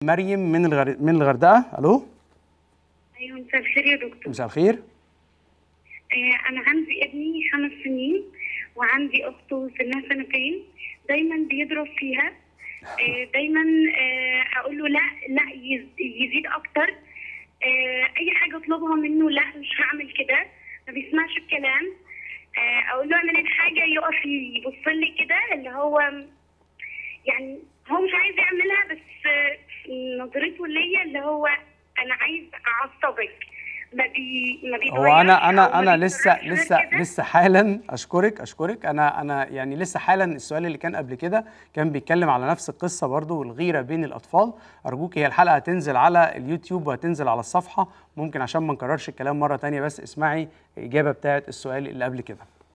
مريم من الغر... من الغردقه الو ايوه مساء الخير يا دكتور مساء الخير آه انا عندي ابني خمس سنين وعندي اخته سنها سنتين دايما بيضرب فيها آه دايما آه اقول له لا لا يز- يزيد اكتر آه اي حاجه اطلبها منه لا مش هعمل كده ما بيسمعش الكلام آه اقول له اعمل الحاجه يقف يبص لي كده اللي هو يعني هو مش عايز يعملها بس آه، نظرته ليا اللي هو انا عايز اعصبك ما بي ما هو بيتغيرش انا أو انا ما انا لسه بيتصرفش غير لسه كده. لسه حالا اشكرك اشكرك انا انا يعني لسه حالا السؤال اللي كان قبل كده كان بيتكلم على نفس القصه برضو والغيره بين الاطفال ارجوك هي الحلقه هتنزل على اليوتيوب وهتنزل على الصفحه ممكن عشان ما نكررش الكلام مره تانية بس اسمعي الاجابه بتاعت السؤال اللي قبل كده